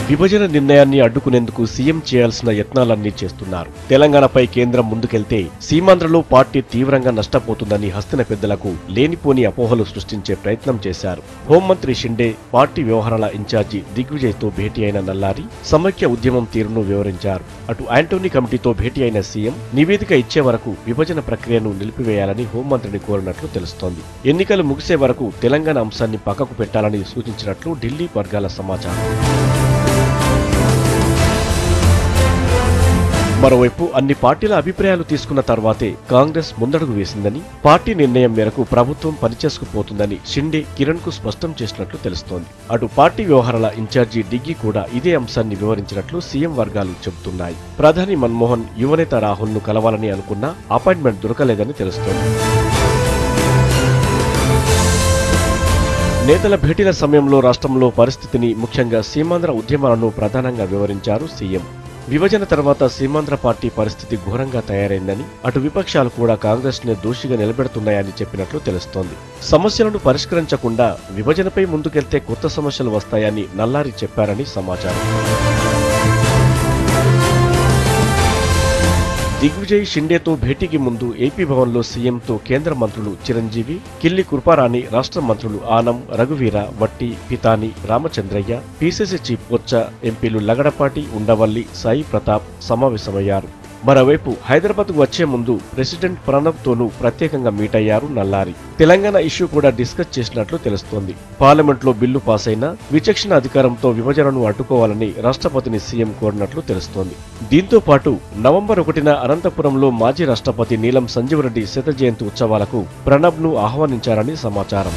విభజన నిర్ణయాన్ని అడ్డుకునేందుకు సీఎం చేయాల్సిన యత్నాలన్నీ చేస్తున్నారు తెలంగాణపై కేంద్రం ముందుకెళ్తే సీమాంధ్రలో పార్టీ తీవ్రంగా నష్టపోతుందని హస్తిన పెద్దలకు లేనిపోని అపోహలు సృష్టించే ప్రయత్నం చేశారు హోంమంత్రి షిండే పార్టీ వ్యవహారాల ఇన్ఛార్జి దిగ్విజయ్తో భేటీ అయిన నల్లారి సమైక్య ఉద్యమం తీరును వివరించారు అటు యాంటోనీ కమిటీతో భేటీ అయిన సీఎం నివేదిక ఇచ్చే వరకు విభజన ప్రక్రియను నిలిపివేయాలని హోంమంత్రిని కోరినట్లు తెలుస్తోంది ఎన్నికలు ముగిసే వరకు తెలంగాణ అంశాన్ని పక్కకు పెట్టాలని సూచించినట్లు ఢిల్లీ వర్గాల సమాచారం మరోవైపు అన్ని పార్టీల అభిప్రాయాలు తీసుకున్న తర్వాతే కాంగ్రెస్ ముందడుగు వేసిందని పార్టీ నిర్ణయం మేరకు ప్రభుత్వం పనిచేసుకుపోతుందని షిండే కిరణ్ కు స్పష్టం చేసినట్లు తెలుస్తోంది అటు పార్టీ వ్యవహారాల ఇన్ఛార్జి డిగ్గీ కూడా ఇదే అంశాన్ని వివరించినట్లు సీఎం వర్గాలు చెబుతున్నాయి ప్రధాని మన్మోహన్ యువనేత రాహుల్ ను కలవాలని అనుకున్నా అపాయింట్మెంట్ దొరకలేదని తెలుస్తోంది నేతల భేటీల సమయంలో రాష్ట్రంలో పరిస్థితిని ముఖ్యంగా సీమాంధ్ర ఉద్యమాలను ప్రధానంగా వివరించారు సీఎం విభజన తర్వాత సీమాంధ్ర పార్టీ పరిస్థితి ఘోరంగా తయారైందని అటు విపక్షాలు కూడా కాంగ్రెస్ ని దోషిగా నిలబెడుతున్నాయని చెప్పినట్లు తెలుస్తోంది సమస్యలను పరిష్కరించకుండా విభజనపై ముందుకెళ్తే కొత్త సమస్యలు వస్తాయని నల్లారి చెప్పారని సమాచారం దిగ్విజయ్ షిండేతో భేటీకి ముందు ఏపీ భవన్లో సీఎంతో కేంద్ర మంత్రులు చిరంజీవి కిల్లి కృపారాణి రాష్ట్ర మంత్రులు ఆనం రఘువీర వట్టి పితాని రామచంద్రయ్య పీసీసీ చీఫ్ బొత్స ఎంపీలు లగడపాటి ఉండవల్లి సాయి ప్రతాప్ సమావేశమయ్యారు మరోవైపు హైదరాబాద్కు వచ్చే ముందు ప్రెసిడెంట్ ప్రణబ్ తోనూ ప్రత్యేకంగా మీట్ అయ్యారు నల్లారి తెలంగాణ ఇష్యూ కూడా డిస్కస్ చేసినట్లు తెలుస్తోంది పార్లమెంట్లో బిల్లు పాస్ అయినా విచక్షణ అధికారంతో విభజనను అడ్డుకోవాలని రాష్ట్రపతిని సీఎం కోరినట్లు తెలుస్తోంది దీంతో పాటు నవంబర్ ఒకటిన అనంతపురంలో మాజీ రాష్ట్రపతి నీలం సంజీవరెడ్డి శత జయంతి ఉత్సవాలకు ప్రణబ్ ను ఆహ్వానించారని సమాచారం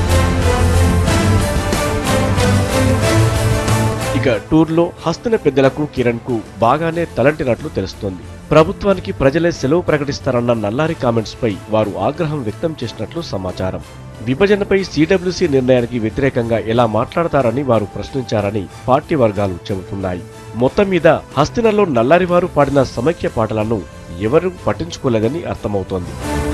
ఇక టూర్లో హస్తిన పెద్దలకు కిరణ్ కు బాగానే తలంటినట్లు తెలుస్తోంది ప్రభుత్వానికి ప్రజలే సెలవు ప్రకటిస్తారన్న నల్లారి కామెంట్స్ పై వారు ఆగ్రహం వ్యక్తం చేసినట్లు సమాచారం విభజనపై సీడబ్ల్యూసీ నిర్ణయానికి వ్యతిరేకంగా ఎలా మాట్లాడతారని వారు ప్రశ్నించారని పార్టీ వర్గాలు చెబుతున్నాయి మొత్తం మీద హస్తినలో నల్లారి వారు పాడిన సమైక్య పాటలను ఎవరూ పట్టించుకోలేదని అర్థమవుతోంది